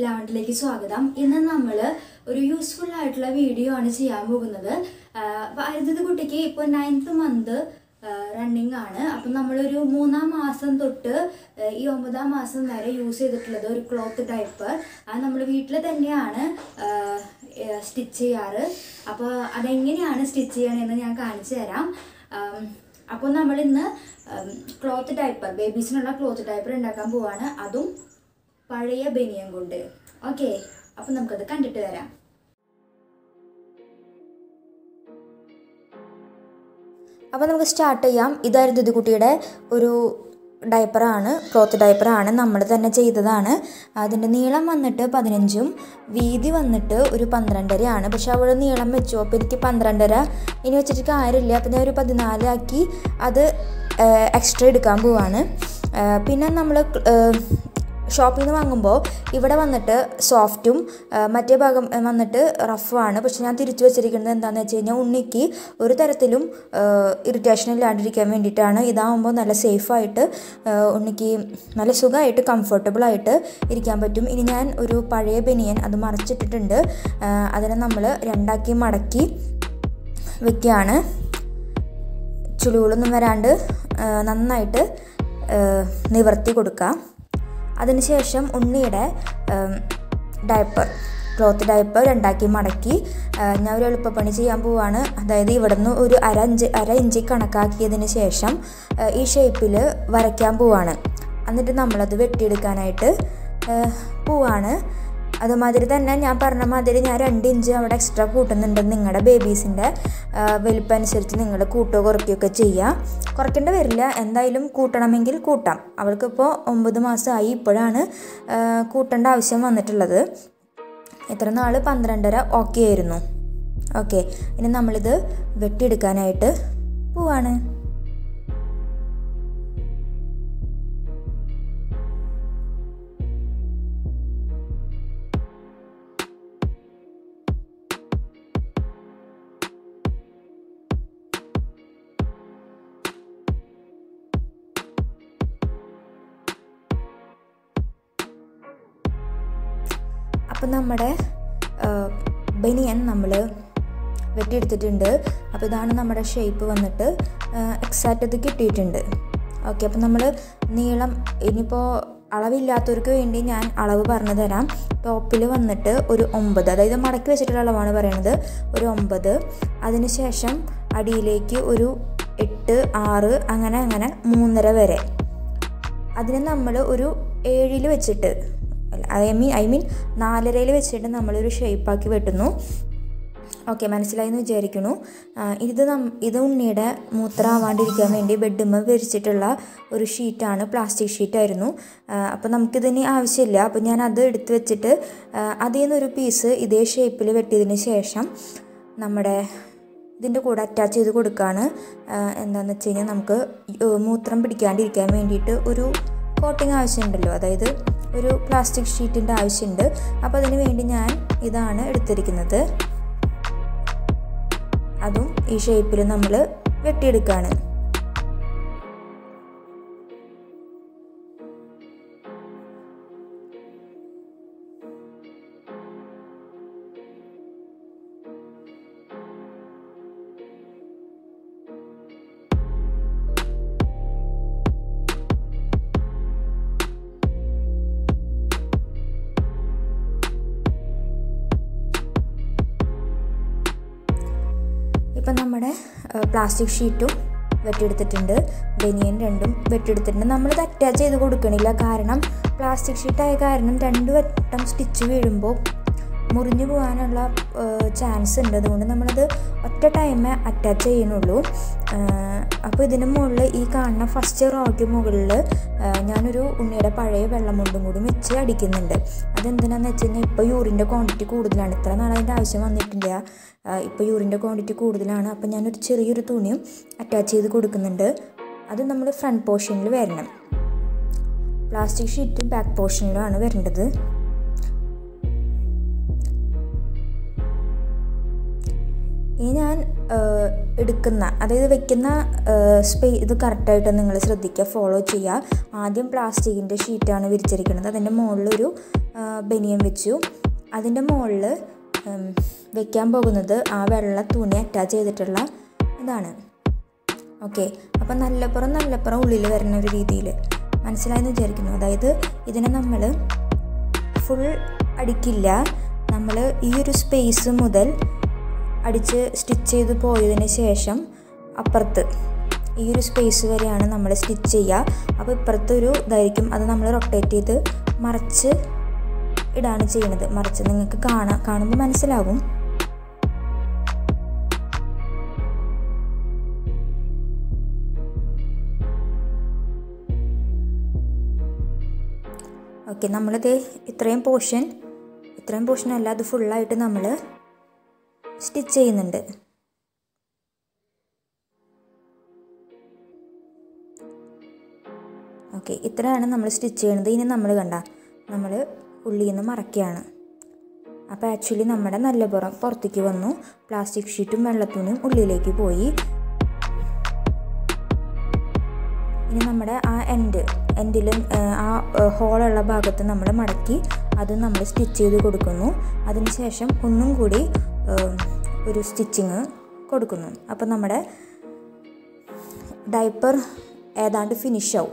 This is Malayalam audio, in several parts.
ലാവണ്ടിലേക്ക് സ്വാഗതം ഇന്ന് നമ്മൾ ഒരു യൂസ്ഫുൾ ആയിട്ടുള്ള വീഡിയോ ആണ് ചെയ്യാൻ പോകുന്നത് അപ്പോൾ അരുത് കുട്ടിക്ക് ഇപ്പോൾ നയൻത്ത് മന്ത് റണ്ണിങ് ആണ് അപ്പം നമ്മളൊരു മൂന്നാം മാസം തൊട്ട് ആ, ഈ ഒമ്പതാം മാസം വരെ യൂസ് ചെയ്തിട്ടുള്ളത് ഒരു ക്ലോത്ത് ഡയപ്പർ അത് നമ്മൾ വീട്ടിൽ തന്നെയാണ് സ്റ്റിച്ച് ചെയ്യാറ് അപ്പോൾ അതെങ്ങനെയാണ് സ്റ്റിച്ച് ചെയ്യണമെന്ന് ഞാൻ കാണിച്ചു തരാം ആം, അപ്പോൾ നമ്മൾ ഇന്ന് ക്ലോത്ത് ഡയപ്പർ ബേബീസിനുള്ള ക്ലോത്ത് ഡയപ്പർ ഉണ്ടാക്കാൻ പോവാണ് അതും പഴയ ബനിയൻ കൊണ്ട് ഓക്കെ അപ്പം നമുക്കത് കണ്ടിട്ട് വരാം അപ്പോൾ നമുക്ക് സ്റ്റാർട്ട് ചെയ്യാം ഇതായിരുന്നു ഇത് കുട്ടിയുടെ ഒരു ഡയപ്പറാണ് ക്ലോത്ത് ഡയപ്പറാണ് നമ്മൾ തന്നെ ചെയ്തതാണ് അതിൻ്റെ നീളം വന്നിട്ട് പതിനഞ്ചും വീതി വന്നിട്ട് ഒരു പന്ത്രണ്ടരയാണ് പക്ഷെ അവൾ നീളം വെച്ചു അപ്പോൾ എനിക്ക് പന്ത്രണ്ടര ഇനി വെച്ചിട്ട് കാര്യമില്ല അപ്പോൾ ഞാൻ ഒരു പതിനാലാക്കി അത് എക്സ്ട്രാ എടുക്കാൻ പോവാണ് ആ, പിന്നെ നമ്മൾ ഷോപ്പിൽ നിന്ന് വാങ്ങുമ്പോൾ ഇവിടെ വന്നിട്ട് സോഫ്റ്റും ആ, മറ്റേ ഭാഗം ആ, വന്നിട്ട് റഫുമാണ് പക്ഷെ ഞാൻ തിരിച്ചു വെച്ചിരിക്കുന്നത് എന്താണെന്ന് വെച്ച് കഴിഞ്ഞാൽ ഉണ്ണിക്ക് ഒരു തരത്തിലും ഇറിറ്റേഷൻ ഇല്ലാണ്ടിരിക്കാൻ വേണ്ടിയിട്ടാണ് ഇതാകുമ്പോൾ നല്ല സേഫായിട്ട് ഉണ്ണിക്ക് നല്ല സുഖമായിട്ട് കംഫർട്ടബിളായിട്ട് ഇരിക്കാൻ പറ്റും ഇനി ഞാൻ ഒരു പഴയ ബനിയൻ അത് മറച്ചിട്ടിട്ടുണ്ട് ആ, അതിനെ നമ്മൾ രണ്ടാക്കി മടക്കി വെക്കുകയാണ് ചുളികളൊന്നും വരാണ്ട് ആ, നന്നായിട്ട് ആ, നിവർത്തി കൊടുക്കുക അതിനുശേഷം ഉണ്ണിയുടെ ഡയപ്പർ ക്ലോത്ത് ഡയപ്പർ രണ്ടാക്കി മടക്കി ആ, ഞാൻ ഒരു എളുപ്പപ്പണി ചെയ്യാൻ പോവാണ് അതായത് ഇവിടെ നിന്ന് ഒരു അര ഇഞ്ച് അര ഇഞ്ച് കണക്കാക്കിയതിന് ശേഷം ആ, ഈ ഷേപ്പിൽ വരയ്ക്കാൻ പോവാണ് എന്നിട്ട് നമ്മളത് വെട്ടിയെടുക്കാനായിട്ട് ആ, പോവാണ് അതുമാതിരി തന്നെ ഞാൻ പറഞ്ഞ മാതിരി ഞാൻ രണ്ട് ഇഞ്ച് അവിടെ എക്സ്ട്രാ കൂട്ടുന്നുണ്ട് നിങ്ങളുടെ ബേബീസിൻ്റെ വലിപ്പം അനുസരിച്ച് നിങ്ങൾ കൂട്ടുകയോ കുറയ്ക്കുകയൊക്കെ ചെയ്യുക കുറയ്ക്കേണ്ടി വരില്ല എന്തായാലും കൂട്ടണമെങ്കിൽ കൂട്ടാം അവൾക്കിപ്പോൾ ഒമ്പത് മാസമായി ഇപ്പോഴാണ് ആ, കൂട്ടേണ്ട ആവശ്യം വന്നിട്ടുള്ളത് ഇത്ര നാൾ പന്ത്രണ്ടര ഓക്കെ ആയിരുന്നു ഓക്കെ ഇനി നമ്മളിത് വെട്ടിയെടുക്കാനായിട്ട് പോവാണ് അപ്പം നമ്മുടെ ബനിയൻ നമ്മൾ വെട്ടിയെടുത്തിട്ടുണ്ട് അപ്പോൾ ഇതാണ് നമ്മുടെ ഷേപ്പ് വന്നിട്ട് എക്സാക്റ്റ് ഇത് കിട്ടിയിട്ടുണ്ട് ഓക്കെ അപ്പം നമ്മൾ നീളം ഇനിയിപ്പോൾ അളവില്ലാത്തവർക്ക് വേണ്ടി ഞാൻ അളവ് പറഞ്ഞു തരാം ടോപ്പിൽ വന്നിട്ട് ഒരു ഒമ്പത് അതായത് മടക്കി വെച്ചിട്ടുള്ള അളവാണ് പറയണത് ഒരു ഒമ്പത് അതിനുശേഷം അടിയിലേക്ക് ഒരു എട്ട് ആറ് അങ്ങനെ അങ്ങനെ മൂന്നര വരെ അതിനെ നമ്മൾ ഒരു ഏഴിൽ വെച്ചിട്ട് ഐ മീൻ ഐ മീൻ നാലരയിൽ വെച്ചിട്ട് നമ്മളൊരു ഷേപ്പാക്കി വെട്ടുന്നു ഓക്കെ മനസ്സിലായി എന്ന് വിചാരിക്കുന്നു ആ, ഇത് നം ഇത് ഉണ്ണിയുടെ മൂത്രമാവാണ്ടിരിക്കാൻ വേണ്ടി ബെഡുമ്മ വിരിച്ചിട്ടുള്ള ഒരു ഷീറ്റാണ് പ്ലാസ്റ്റിക് ഷീറ്റായിരുന്നു അപ്പോൾ നമുക്കിതിന് ആവശ്യമില്ല അപ്പോൾ ഞാൻ അത് എടുത്ത് വെച്ചിട്ട് ആ, അതിൽ നിന്നൊരു പീസ് ഇതേ ഷേപ്പിൽ വെട്ടിയതിന് ശേഷം നമ്മുടെ ഇതിൻ്റെ കൂടെ അറ്റാച്ച് ചെയ്ത് കൊടുക്കുകയാണ് എന്താണെന്ന് വെച്ച് കഴിഞ്ഞാൽ നമുക്ക് ഈ മൂത്രം പിടിക്കാണ്ടിരിക്കാൻ വേണ്ടിയിട്ട് ഒരു കോട്ടിങ് ആവശ്യമുണ്ടല്ലോ അതായത് ഒരു പ്ലാസ്റ്റിക് ഷീറ്റിൻ്റെ ആവശ്യമുണ്ട് അപ്പോൾ അതിന് വേണ്ടി ഞാൻ ഇതാണ് എടുത്തിരിക്കുന്നത് അതും ഈ ഷേപ്പിൽ നമ്മൾ വെട്ടിയെടുക്കുകയാണ് ഇപ്പം നമ്മുടെ പ്ലാസ്റ്റിക് ഷീറ്റും വെട്ടിയെടുത്തിട്ടുണ്ട് ബനിയൻ രണ്ടും വെട്ടിയെടുത്തിട്ടുണ്ട് നമ്മളിത് അറ്റാച്ച് ചെയ്ത് കൊടുക്കണില്ല കാരണം പ്ലാസ്റ്റിക് ഷീറ്റായ കാരണം രണ്ട് വട്ടം സ്റ്റിച്ച് വീഴുമ്പോൾ മുറിഞ്ഞു പോകാനുള്ള ചാൻസ് ഉണ്ട് അതുകൊണ്ട് നമ്മളത് ഒറ്റ ടൈമേ അറ്റാച്ച് ചെയ്യുന്നുള്ളൂ അപ്പോൾ ഇതിന് മുകളിൽ ഈ കാണുന്ന ഫസ്റ്റ് റോയ്ക്ക് മുകളിൽ ഞാനൊരു ഉണ്ണിയുടെ പഴയ വെള്ളമുണ്ടും കൂടി വെച്ച് അടിക്കുന്നുണ്ട് അതെന്തിനാന്ന് വെച്ച് കഴിഞ്ഞാൽ ഇപ്പോൾ യൂറിൻ്റെ ക്വാണ്ടിറ്റി കൂടുതലാണ് ഇത്ര നാളെ അതിൻ്റെ ആവശ്യം വന്നിട്ടില്ല ഇപ്പോൾ യൂറിൻ്റെ ക്വാണ്ടിറ്റി കൂടുതലാണ് അപ്പോൾ ഞാനൊരു ചെറിയൊരു തുണിയും അറ്റാച്ച് ചെയ്ത് കൊടുക്കുന്നുണ്ട് അത് നമ്മൾ ഫ്രണ്ട് പോർഷനിൽ വരണം പ്ലാസ്റ്റിക് ഷീറ്റ് ബാക്ക് പോർഷനിലാണ് വരേണ്ടത് ഇനി ഞാൻ എടുക്കുന്ന അതായത് വെക്കുന്ന സ്പേ ഇത് കറക്റ്റായിട്ട് നിങ്ങൾ ശ്രദ്ധിക്കുക ഫോളോ ചെയ്യുക ആദ്യം പ്ലാസ്റ്റിക്കിൻ്റെ ഷീറ്റാണ് വിരിച്ചിരിക്കുന്നത് അതിൻ്റെ മുകളിലൊരു ബനിയൻ വെച്ചു അതിൻ്റെ മുകളിൽ വെക്കാൻ പോകുന്നത് ആ വെള്ള തുണി അറ്റാച്ച് ചെയ്തിട്ടുള്ള ഇതാണ് ഓക്കെ അപ്പം നല്ലപ്പുറം നല്ലപ്പുറം ഉള്ളിൽ വരുന്ന ഒരു രീതിയിൽ മനസ്സിലായെന്ന് വിചാരിക്കുന്നു അതായത് ഇതിനെ നമ്മൾ ഫുൾ അടിക്കില്ല നമ്മൾ ഈ ഒരു സ്പേസ് മുതൽ അടിച്ച് സ്റ്റിച്ച് ചെയ്ത് പോയതിന് ശേഷം അപ്പുറത്ത് ഈ ഒരു സ്പേസ് വരെയാണ് നമ്മൾ സ്റ്റിച്ച് ചെയ്യുക അപ്പോൾ ഇപ്പുറത്ത് ഒരു ഇതായിരിക്കും അത് നമ്മൾ റൊട്ടേറ്റ് ചെയ്ത് മറച്ച് ഇടാണ് ചെയ്യുന്നത് മറിച്ച് നിങ്ങൾക്ക് കാണാം കാണുമ്പോൾ മനസ്സിലാവും ഓക്കെ നമ്മളിത് ഇത്രയും പോർഷൻ ഇത്രയും പോർഷൻ അല്ല അത് ഫുള്ളായിട്ട് നമ്മൾ സ്റ്റിച്ച് ചെയ്യുന്നുണ്ട് ഓക്കെ ഇത്രയാണ് നമ്മൾ സ്റ്റിച്ച് ചെയ്യുന്നത് ഇനി നമ്മൾ കണ്ട നമ്മൾ ഉള്ളിൽ നിന്ന് മറക്കുകയാണ് അപ്പോൾ ആക്ച്വലി നമ്മുടെ നല്ല പുറം പുറത്തേക്ക് വന്നു പ്ലാസ്റ്റിക് ഷീറ്റും വെള്ളത്തുണിയും ഉള്ളിലേക്ക് പോയി ഇനി നമ്മുടെ ആ എൻഡ് എൻഡിൽ ആ ഹോളുള്ള ഭാഗത്ത് നമ്മൾ മടക്കി അത് നമ്മൾ സ്റ്റിച്ച് ചെയ്ത് കൊടുക്കുന്നു അതിനുശേഷം ഒന്നും കൂടി ഒരു സ്റ്റിച്ചിങ് കൊടുക്കുന്നു അപ്പോൾ നമ്മുടെ ഡൈപ്പർ ഏതാണ്ട് ഫിനിഷ് ആവും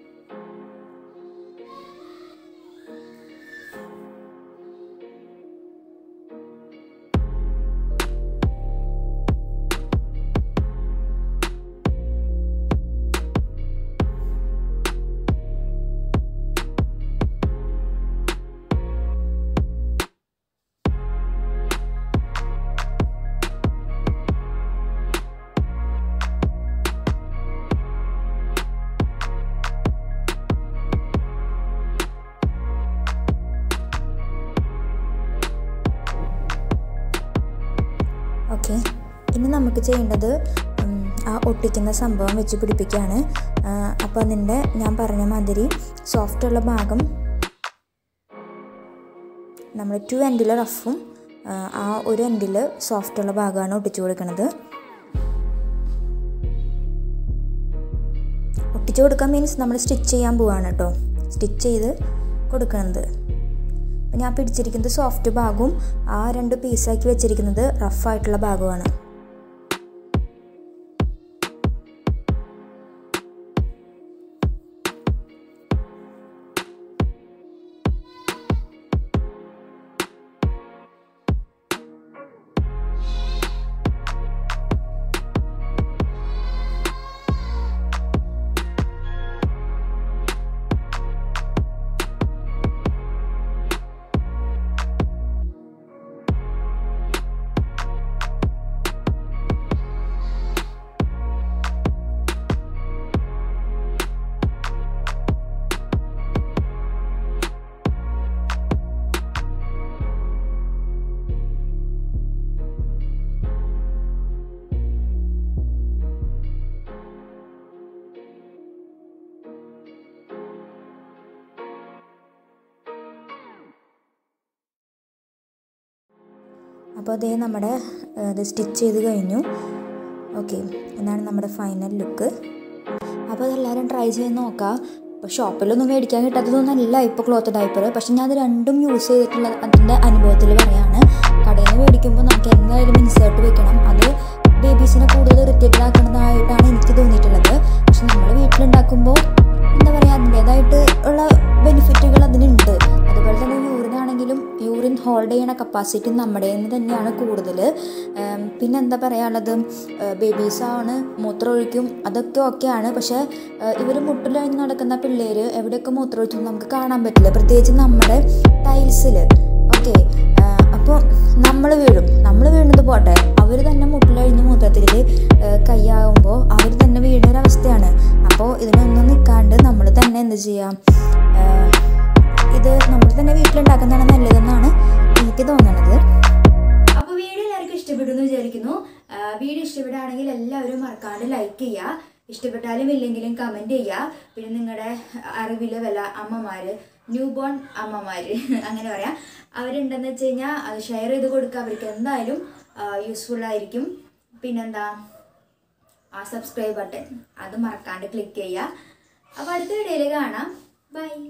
ഓക്കെ ഇനി നമുക്ക് ചെയ്യേണ്ടത് ആ ഒട്ടിക്കുന്ന സംഭവം വെച്ച് പിടിപ്പിക്കുകയാണ് അപ്പോൾ അതിൻ്റെ ഞാൻ പറഞ്ഞ മാതിരി സോഫ്റ്റുള്ള ഭാഗം നമ്മൾ ടു എൻഡിൽ റഫും ആ ഒരു എൻഡിൽ സോഫ്റ്റുള്ള ഭാഗമാണ് ഒട്ടിച്ചു കൊടുക്കുന്നത് ഒട്ടിച്ചു കൊടുക്കാൻ മീൻസ് നമ്മൾ സ്റ്റിച്ച് ചെയ്യാൻ പോവാണ് കേട്ടോ സ്റ്റിച്ച് ചെയ്ത് കൊടുക്കുന്നത് അപ്പം ഞാൻ പിടിച്ചിരിക്കുന്നത് സോഫ്റ്റ് ഭാഗവും ആ രണ്ട് പീസാക്കി വെച്ചിരിക്കുന്നത് റഫായിട്ടുള്ള ഭാഗമാണ് അപ്പോൾ അതേ നമ്മുടെ ഇത് സ്റ്റിച്ച് ചെയ്ത് കഴിഞ്ഞു ഓക്കെ എന്നാണ് നമ്മുടെ ഫൈനൽ ലുക്ക് അപ്പോൾ അതെല്ലാവരും ട്രൈ ചെയ്ത് നോക്കാം ഇപ്പോൾ ഷോപ്പിലൊന്നും മേടിക്കാൻ കിട്ടാത്തതൊന്നുമല്ല ഇപ്പോൾ ക്ലോത്ത് ഡൈപ്പർ പക്ഷെ ഞാൻ അത് രണ്ടും യൂസ് ചെയ്തിട്ടുള്ള അതിൻ്റെ അനുഭവത്തിൽ പറയാണ് കടയിൽ നിന്ന് മേടിക്കുമ്പോൾ നമുക്ക് എന്തായാലും ഇൻസേർട്ട് വെക്കണം അത് ബേബീസിനെ കൂടുതൽ ഇറിറ്റേറ്റഡ് ആക്കുന്നതായിട്ടാണ് എനിക്ക് തോന്നിയിട്ടുള്ളത് പക്ഷെ നമ്മൾ വീട്ടിലുണ്ടാക്കുമ്പോൾ എന്താ പറയുക അതിൻ്റേതായിട്ട് ഉള്ള ബെനിഫിറ്റുകൾ അതിനുണ്ട് അതുപോലെ തന്നെ യൂറിനാണെങ്കിലും യൂറിൻ ഹോൾഡ് ചെയ്യണ കപ്പാസിറ്റി നമ്മുടെ തന്നെയാണ് കൂടുതൽ പിന്നെ എന്താ പറയാനുള്ളത് ബേബീസാണ് മൂത്രമൊഴിക്കും അതൊക്കെ ഓക്കെയാണ് പക്ഷേ ഇവർ മുട്ടിലഴിഞ്ഞ് നടക്കുന്ന പിള്ളേർ എവിടെയൊക്കെ മൂത്രമൊഴിച്ചു നമുക്ക് കാണാൻ പറ്റില്ല പ്രത്യേകിച്ച് നമ്മുടെ ടൈൽസിൽ ഓക്കെ അപ്പോൾ നമ്മൾ വീഴും നമ്മൾ വീഴുന്നത് പോട്ടെ അവർ തന്നെ മുട്ടിലഴിഞ്ഞ് മൂത്രത്തിൽ കൈയാകുമ്പോൾ അവർ തന്നെ വീഴുന്ന ഒരവസ്ഥയാണ് അപ്പോൾ ഇതിനൊന്നും നിൽക്കാണ്ട് നമ്മൾ തന്നെ എന്ത് ചെയ്യാം ഇത് നമ്മൾ തന്നെ വീട്ടിലുണ്ടാക്കുന്നതാണ് നല്ലതെന്നാണ് എനിക്ക് തോന്നുന്നത് അപ്പോൾ വീഡിയോ എല്ലാവർക്കും ഇഷ്ടപ്പെട്ടു എന്ന് വിചാരിക്കുന്നു ആ, വീഡിയോ ഇഷ്ടപ്പെടുകയാണെങ്കിൽ എല്ലാവരും മറക്കാണ്ട് ലൈക്ക് ചെയ്യുക ഇഷ്ടപ്പെട്ടാലും ഇല്ലെങ്കിലും കമൻറ്റ് ചെയ്യുക പിന്നെ നിങ്ങളുടെ അറിവിൽ വല്ല അമ്മമാർ ന്യൂ ബോൺ അമ്മമാർ അങ്ങനെ പറയാം അവരുണ്ടെന്ന് വെച്ച് കഴിഞ്ഞാൽ അത് ഷെയർ ചെയ്ത് കൊടുക്കുക അവർക്ക് എന്തായാലും യൂസ്ഫുൾ ആയിരിക്കും പിന്നെന്താ ആ സബ്സ്ക്രൈബ് ബട്ടൺ അത് മറക്കാണ്ട് ക്ലിക്ക് ചെയ്യുക അപ്പോൾ അടുത്ത വീഡിയോയിൽ കാണാം ബൈ